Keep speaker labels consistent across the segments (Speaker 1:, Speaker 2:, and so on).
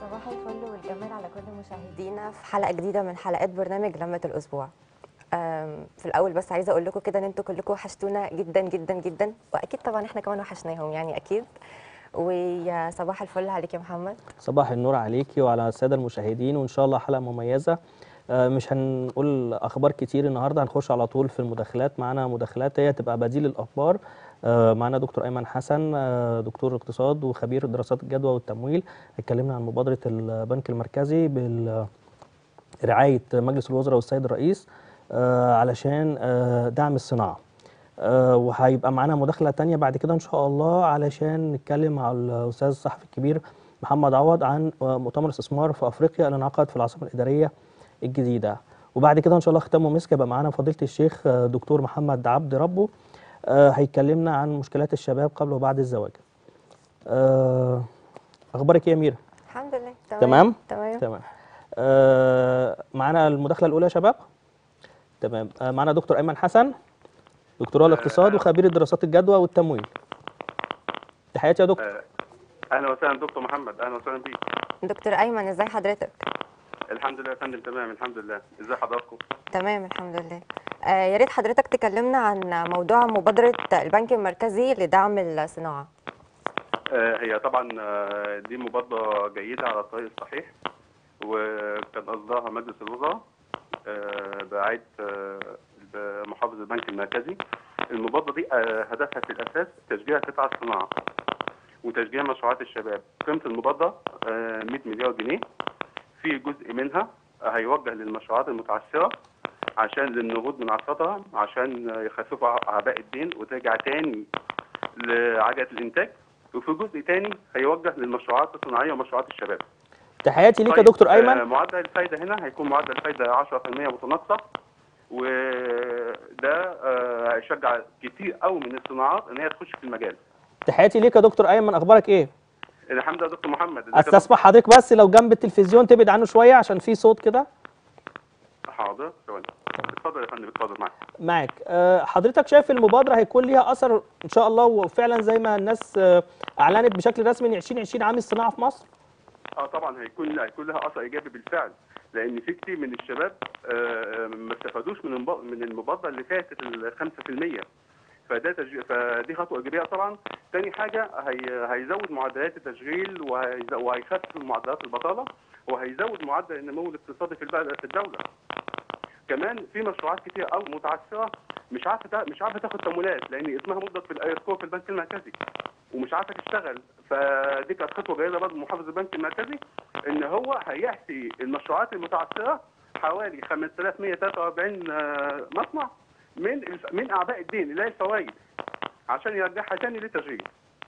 Speaker 1: صباح الفل والجمال على كل مشاهدينا في حلقه جديده من حلقات برنامج لمه الاسبوع أم، في الاول بس عايزه اقول لكم كده ان انتوا كلكم وحشتونا جدا جدا جدا واكيد طبعا احنا كمان وحشناهم يعني اكيد ويا صباح الفل عليك يا محمد
Speaker 2: صباح النور عليكي وعلى الساده المشاهدين وان شاء الله حلقه مميزه آه، مش هنقول اخبار كتير النهارده هنخش على طول في المداخلات معانا مداخلات هي تبقى بديل الاخبار آه، معانا دكتور ايمن حسن آه، دكتور اقتصاد وخبير دراسات الجدوى والتمويل هيكلمنا عن مبادره البنك المركزي برعايه مجلس الوزراء والسيد الرئيس آه، علشان آه، دعم الصناعه آه، وهيبقى معانا مداخله تانية بعد كده ان شاء الله علشان نتكلم مع الاستاذ الصحفي الكبير محمد عوض عن آه، مؤتمر استثمار في افريقيا اللي انعقد في العاصمه الاداريه الجديده وبعد كده ان شاء الله ختام ومسك يبقى معانا فضيله الشيخ آه، دكتور محمد عبد ربه آه، هيكلمنا عن مشكلات الشباب قبل وبعد الزواج آه، اخبارك ايه يا ميرا
Speaker 1: الحمد لله تمام
Speaker 2: تمام
Speaker 1: تمام
Speaker 2: تمام آه، معانا المداخله الاولى يا شباب تمام آه، معانا دكتور ايمن حسن دكتوراه الاقتصاد وخبير دراسات الجدوى والتمويل تحياتي يا دكتور
Speaker 3: آه، اهلا وسهلا دكتور محمد اهلا وسهلا بيك
Speaker 1: دكتور ايمن ازاي حضرتك
Speaker 3: الحمد لله يا فندم تمام الحمد لله ازي حضراتكم
Speaker 1: تمام الحمد لله آه يا ريت حضرتك تكلمنا عن موضوع مبادره البنك المركزي لدعم الصناعه
Speaker 3: آه، هي طبعا آه، دي مبادره جيده على الطريق الصحيح وكان قصدها مجلس الوزراء آه، برعايه آه، محافظ البنك المركزي المبادره دي آه، هدفها في الاساس تشجيع قطاع الصناعه وتشجيع مشروعات الشباب قيمه المبادره آه، 100 مليار جنيه في جزء منها هيوجه للمشروعات المتعثره عشان للنهوض من عصرها عشان يخففوا اعباء الدين وترجع تاني لعجله الانتاج وفي جزء تاني هيوجه للمشروعات الصناعيه ومشروعات الشباب.
Speaker 2: تحياتي ليك يا
Speaker 3: طيب،
Speaker 2: دكتور
Speaker 3: آه،
Speaker 2: ايمن
Speaker 3: معدل الفايده هنا هيكون معدل الفايده 10% متناقصه وده آه، هيشجع كتير قوي من الصناعات ان هي تخش في المجال.
Speaker 2: تحياتي ليك يا دكتور ايمن اخبارك ايه
Speaker 3: الحمد لله يا دكتور محمد ازيك يا
Speaker 2: استسمح حضرتك بس لو جنب التلفزيون تبعد عنه شويه عشان في صوت كده
Speaker 3: دكتور؟ حاضر ثواني اتفضل يا فندم اتفضل معاك.
Speaker 2: معاك آه، حضرتك شايف المبادره هيكون ليها اثر ان شاء الله وفعلا زي ما الناس آه، اعلنت بشكل رسمي ان 2020 عام الصناعه في مصر
Speaker 3: اه طبعا هيكون هيكون لها اثر ايجابي بالفعل لان في كتير من الشباب آه، ما استفادوش من المب- من المبادره اللي فاتت ال 5% فده تشجيع فدي خطوه ايجابيه طبعا تاني حاجه هي هيزود معدلات التشغيل وهيز- وهيخفف معدلات البطاله وهيزود معدل النمو الاقتصادي في البلد في الدوله كمان في مشروعات كتير قوي متعثره مش عارفه تا- مش عارفه تاخد تمويلات لان اسمها مضت في الايسكور في البنك المركزي ومش عارفه تشتغل فدي كانت خطوه جيده برضه من محافظ البنك المركزي ان هو هيحصي المشروعات المتعثره حوالي 5143 آه، مصنع من الف- من اعباء الدين اللي هي الفوائد عشان يرجعها تاني للتشغيل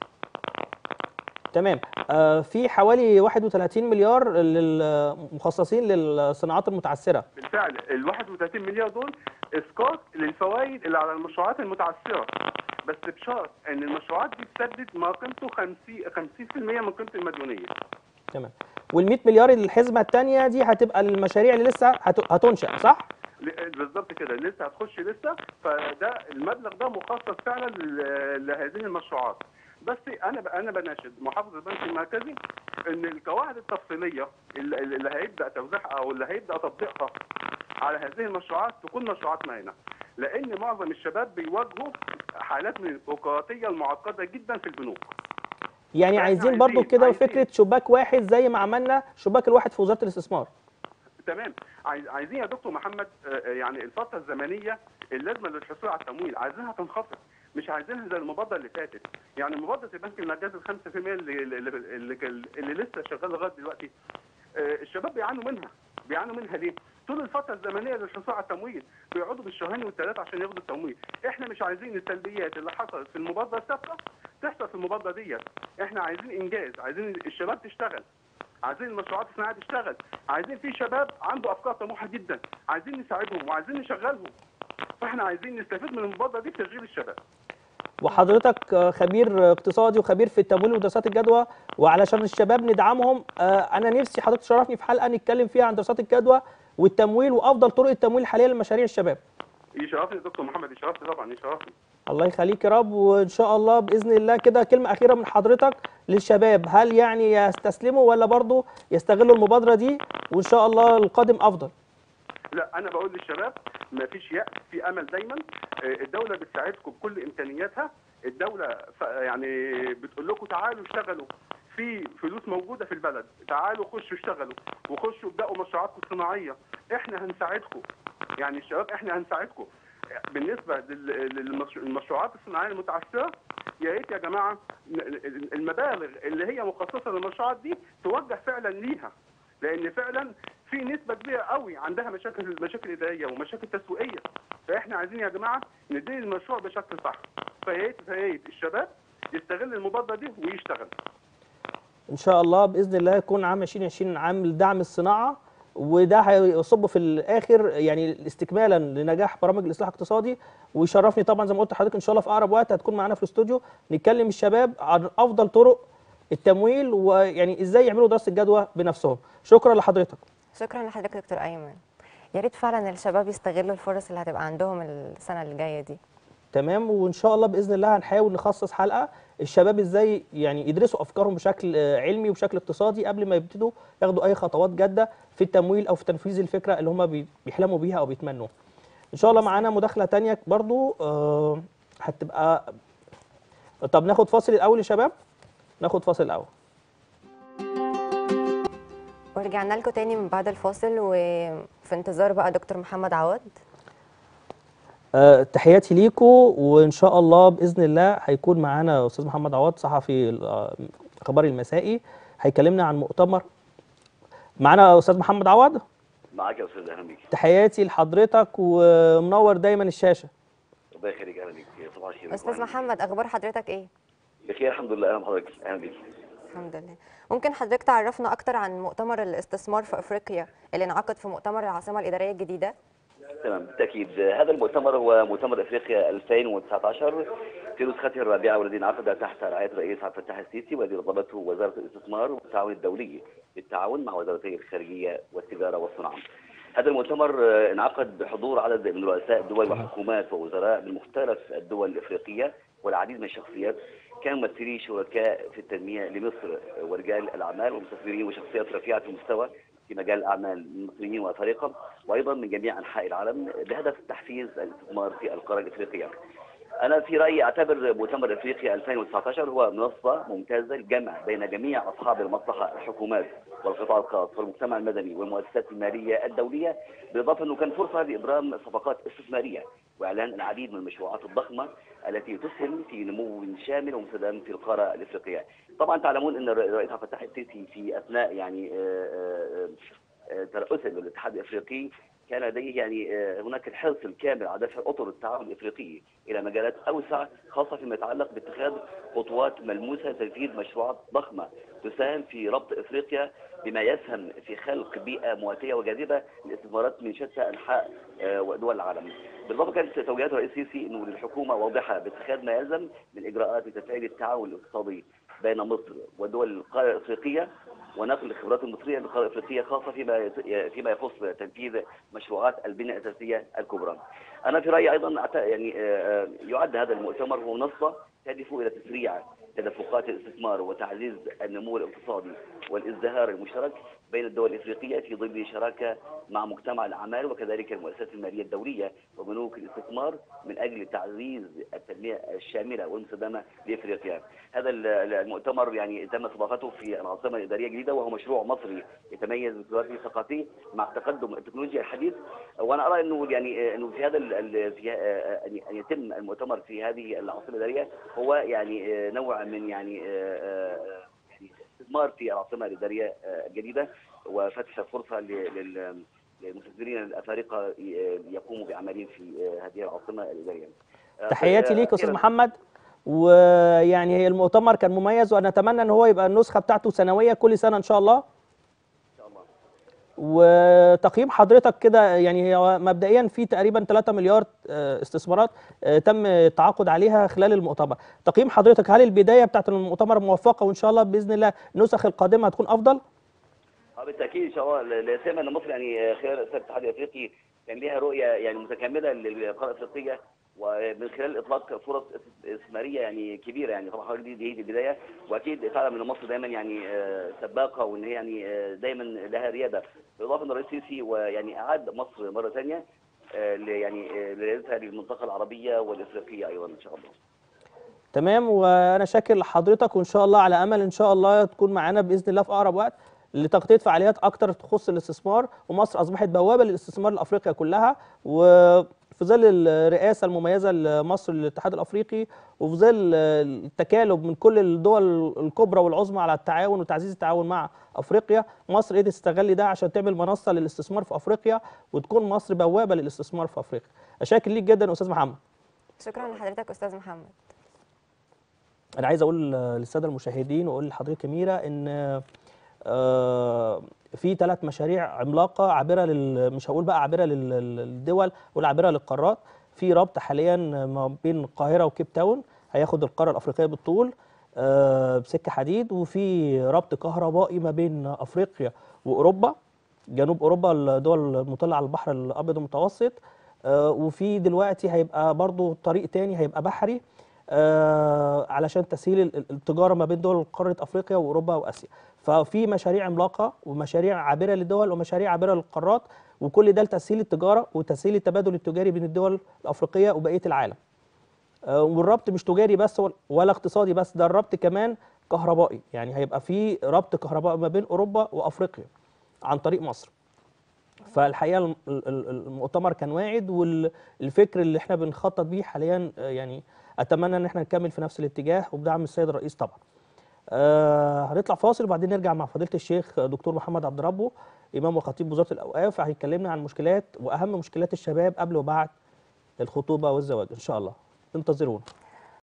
Speaker 2: تمام آه، في حوالي 31 مليار لل- مخصصين للصناعات المتعثره
Speaker 3: بالفعل ال 31 مليار دول اسقاط للفوائد اللي على المشروعات المتعثره بس بشرط ان المشروعات دي تسدد ما قيمته 50 50% من قيمه المديونيه
Speaker 2: تمام وال100 مليار الحزمه الثانيه دي هتبقى للمشاريع اللي لسه هت- هتنشا صح
Speaker 3: ل- بالظبط كده لسه هتخش لسه فده المبلغ ده مخصص فعلا ل- لهذه المشروعات بس انا ب- انا بناشد محافظ البنك المركزي ان القواعد التفصيليه اللي, اللي هيبدا توزيعها او اللي هيبدا تطبيقها على هذه المشروعات تكون مشروعات مرنه لان معظم الشباب بيواجهوا حالات من البيروقراطيه المعقده جدا في البنوك
Speaker 2: يعني
Speaker 3: إحنا
Speaker 2: عايزين برضو
Speaker 3: عايزين-
Speaker 2: كده
Speaker 3: عايزين.
Speaker 2: فكره شباك واحد زي ما عملنا شباك الواحد في وزاره الاستثمار
Speaker 3: تمام عايز- عايزين يا دكتور محمد آه، آه، يعني الفتره الزمنيه اللازمه للحصول على التمويل عايزينها تنخفض مش عايزينها زي المبادره اللي فاتت يعني مبادره البنك المركزي ال 5% اللي اللي, اللي, اللي, اللي لسه شغاله لغايه دلوقتي آه، الشباب بيعانوا منها بيعانوا منها ليه؟ طول الفتره الزمنيه للحصول على التمويل بيقعدوا بالشهرين والثلاثه عشان ياخدوا التمويل، احنا مش عايزين السلبيات اللي حصلت في المبادره السابقه تحصل في المبادره ديت، احنا عايزين انجاز، عايزين الشباب تشتغل، عايزين المشروعات الصناعيه تشتغل عايزين في شباب عنده افكار طموحه جدا عايزين نساعدهم وعايزين نشغلهم فاحنا عايزين نستفيد من المبادره دي في تشغيل الشباب
Speaker 2: وحضرتك آه، خبير اقتصادي وخبير في التمويل ودراسات الجدوى وعلشان الشباب ندعمهم آه، انا نفسي حضرتك تشرفني في حلقه نتكلم فيها عن دراسات الجدوى والتمويل وافضل طرق التمويل حاليا لمشاريع الشباب
Speaker 3: يشرفني دكتور محمد يشرفني طبعا يشرفني
Speaker 2: الله يخليك يا رب وان شاء الله باذن الله كده كلمه اخيره من حضرتك للشباب هل يعني يستسلموا ولا برضه يستغلوا المبادره دي وان شاء الله القادم افضل
Speaker 3: لا انا بقول للشباب ما فيش يأس في امل دايما آه، الدوله بتساعدكم بكل امكانياتها الدوله ف- يعني بتقول لكم تعالوا اشتغلوا في فلوس موجوده في البلد تعالوا خشوا اشتغلوا وخشوا ابداوا مشروعاتكم الصناعيه احنا هنساعدكم يعني الشباب احنا هنساعدكم بالنسبه للمشروعات الصناعيه المتعثره يا ريت يا جماعه ن- المبالغ اللي هي مخصصه للمشروعات دي توجه فعلا ليها لان فعلا في نسبه كبيره قوي عندها مشاكل مشاكل اداريه ومشاكل تسويقيه فاحنا عايزين يا جماعه ندير المشروع بشكل صح فيا ريت فيا ريت الشباب يستغل المبادره دي ويشتغل
Speaker 2: ان شاء الله باذن الله يكون عام 2020 عام لدعم الصناعه وده هيصب في الاخر يعني استكمالا لنجاح برامج الاصلاح الاقتصادي ويشرفني طبعا زي ما قلت لحضرتك ان شاء الله في اقرب وقت هتكون معانا في الاستوديو نتكلم الشباب عن افضل طرق التمويل ويعني ازاي يعملوا دراسه جدوى بنفسهم شكرا لحضرتك
Speaker 1: شكرا لحضرتك دكتور ايمن يا ريت فعلا الشباب يستغلوا الفرص اللي هتبقى عندهم السنه اللي جايه دي
Speaker 2: تمام وان شاء الله باذن الله هنحاول نخصص حلقه الشباب ازاي يعني يدرسوا افكارهم بشكل آه، علمي وبشكل اقتصادي قبل ما يبتدوا ياخدوا اي خطوات جاده في التمويل او في تنفيذ الفكره اللي هم بي- بيحلموا بيها او بيتمنوها ان شاء الله معانا مداخله تانية برضو آه، هتبقى طب ناخد فاصل الاول يا شباب ناخد فاصل الاول
Speaker 1: ورجعنا لكم تاني من بعد الفاصل وفي انتظار بقى دكتور محمد عوض
Speaker 2: آه، تحياتي ليكم وان شاء الله باذن الله هيكون معانا استاذ محمد عوض صحفي ال- اخبار المسائي هيكلمنا عن مؤتمر معانا استاذ محمد عوض
Speaker 4: معاك يا استاذ اهلا بيك
Speaker 2: تحياتي لحضرتك ومنور دايما الشاشه
Speaker 4: الله يخليك اهلا بيك صباح الخير
Speaker 1: استاذ محمد اخبار حضرتك ايه
Speaker 4: بخير الحمد لله اهلا بحضرتك اهلا بيك
Speaker 1: الحمد لله ممكن حضرتك تعرفنا اكتر عن مؤتمر الاستثمار في افريقيا اللي انعقد في مؤتمر العاصمه الاداريه الجديده
Speaker 4: تمام بالتاكيد هذا المؤتمر هو مؤتمر افريقيا 2019 في نسخته الرابعه والذي انعقد تحت رعايه الرئيس عبد الفتاح السيسي والذي نظمته وزاره الاستثمار والتعاون الدولي بالتعاون مع وزارتي الخارجيه والتجاره والصناعه. هذا المؤتمر آه، انعقد بحضور عدد من رؤساء الدول وحكومات ووزراء من مختلف الدول الافريقيه والعديد من الشخصيات كان ممثلي شركاء في التنميه لمصر ورجال الاعمال ومستثمرين وشخصيات رفيعه المستوى في مجال الاعمال المصريين وافارقه وايضا من جميع انحاء العالم بهدف تحفيز الاستثمار في القاره الافريقيه. انا في رايي اعتبر مؤتمر افريقيا 2019 هو منصه ممتازه للجمع بين جميع اصحاب المصلحه الحكومات والقطاع الخاص والمجتمع المدني والمؤسسات الماليه الدوليه بالاضافه انه كان فرصه لابرام صفقات استثماريه واعلان العديد من المشروعات الضخمه التي تسهم في نمو شامل ومستدام في القاره الافريقيه. طبعا تعلمون ان الرئيس عبد الفتاح السيسي في اثناء يعني آه، آه، آه، ترأسه للاتحاد الافريقي كان لديه يعني آه، هناك الحرص الكامل على دفع اطر التعاون الافريقي الى مجالات اوسع خاصه فيما يتعلق باتخاذ خطوات ملموسه لتنفيذ مشروعات ضخمه تساهم في ربط افريقيا بما يسهم في خلق بيئه مواتيه وجاذبه للاستثمارات من شتى انحاء آه، ودول العالم. بالضبط كانت توجيهات الرئيس السيسي انه للحكومه واضحه باتخاذ ما يلزم من اجراءات لتفعيل التعاون الاقتصادي بين مصر ودول القاره الافريقيه ونقل الخبرات المصريه للقاره الافريقيه خاصه فيما يت- فيما يخص تنفيذ مشروعات البنيه الاساسيه الكبرى. انا في رايي ايضا أعت- يعني آه، آه، يعد هذا المؤتمر هو منصه تهدف الى تسريع تدفقات الاستثمار وتعزيز النمو الاقتصادي والازدهار المشترك بين الدول الافريقيه في ظل شراكه مع مجتمع الاعمال وكذلك المؤسسات الماليه الدوليه وبنوك الاستثمار من اجل تعزيز التنميه الشامله والمستدامه لافريقيا. هذا ال- ال- المؤتمر يعني تم استضافته في العاصمه الاداريه الجديده وهو مشروع مصري يتميز بتراثه الثقافي مع تقدم التكنولوجيا الحديث وانا ارى انه يعني انه في هذا ال- ال- في ان أن يتم المؤتمر في هذه العاصمه الاداريه هو يعني نوع من يعني يعني استثمار في العاصمه الاداريه الجديده وفتح فرصه ل- لل- للمستثمرين الافارقه يقوموا باعمالهم في هذه العاصمه الاداريه.
Speaker 2: تحياتي ليك يا استاذ
Speaker 4: أخيراً-
Speaker 2: محمد ويعني المؤتمر كان مميز ونتمنى ان هو يبقى النسخه بتاعته سنويه كل سنه ان شاء الله
Speaker 4: ان شاء الله.
Speaker 2: وتقييم حضرتك كده يعني هو مبدئيا في تقريبا 3 مليار آه، استثمارات آه، تم التعاقد عليها خلال المؤتمر تقييم حضرتك هل البدايه بتاعت المؤتمر موفقه وان شاء الله باذن الله النسخ القادمه هتكون افضل
Speaker 4: اه بالتاكيد ان شاء الله لا- لا سيما ان مصر يعني خلال الاتحاد الافريقي كان لها رؤيه يعني متكامله للقاره الافريقيه ومن خلال اطلاق فرص استثماريه يعني كبيره يعني طبعا حضرتك دي دي دي البدايه واكيد فعلا من مصر دايما يعني آه، سباقه وان هي يعني آه، دايما لها رياده بالاضافه ان الرئيس السيسي ويعني اعاد مصر مره ثانيه آه، ل- يعني آه، لريادتها للمنطقه العربيه والافريقيه ايضا ان شاء الله.
Speaker 2: تمام وانا شاكر لحضرتك وان شاء الله على امل ان شاء الله تكون معانا باذن الله في اقرب وقت لتغطيه فعاليات اكتر تخص الاستثمار ومصر اصبحت بوابه للاستثمار لافريقيا كلها وفي ظل الرئاسه المميزه لمصر للاتحاد الافريقي وفي ظل التكالب من كل الدول الكبرى والعظمى على التعاون وتعزيز التعاون مع افريقيا مصر قدرت تستغل ده عشان تعمل منصه للاستثمار في افريقيا وتكون مصر بوابه للاستثمار في افريقيا اشاكر ليك جدا يا استاذ محمد
Speaker 1: شكرا لحضرتك استاذ محمد
Speaker 2: انا عايز اقول للساده المشاهدين واقول لحضرتك يا ميرا ان آه، في ثلاث مشاريع عملاقه عابره لل مش هقول بقى عابره لل- للدول ولا عابره للقارات في ربط حاليا ما بين القاهره وكيب تاون هياخد القاره الافريقيه بالطول آه، بسكه حديد وفي ربط كهربائي ما بين افريقيا واوروبا جنوب اوروبا الدول المطله على البحر الابيض المتوسط آه، وفي دلوقتي هيبقى برضو طريق تاني هيبقى بحري آه، علشان تسهيل ال- ال- التجاره ما بين دول قاره افريقيا واوروبا واسيا ففي مشاريع عملاقه ومشاريع عابره للدول ومشاريع عابره للقارات وكل ده لتسهيل التجاره وتسهيل التبادل التجاري بين الدول الافريقيه وبقيه العالم آه، والربط مش تجاري بس ولا- ولا اقتصادي بس ده الربط كمان كهربائي يعني هيبقى في ربط كهربائي ما بين اوروبا وافريقيا عن طريق مصر فالحقيقه الم- ال- ال- المؤتمر كان واعد والفكر اللي احنا بنخطط بيه حاليا آه، يعني اتمنى ان احنا نكمل في نفس الاتجاه وبدعم السيد الرئيس طبعا. آه هنطلع فاصل وبعدين نرجع مع فضيله الشيخ دكتور محمد عبد ربه امام وخطيب وزاره الاوقاف هيكلمنا عن مشكلات واهم مشكلات الشباب قبل وبعد الخطوبه والزواج ان شاء الله انتظرونا.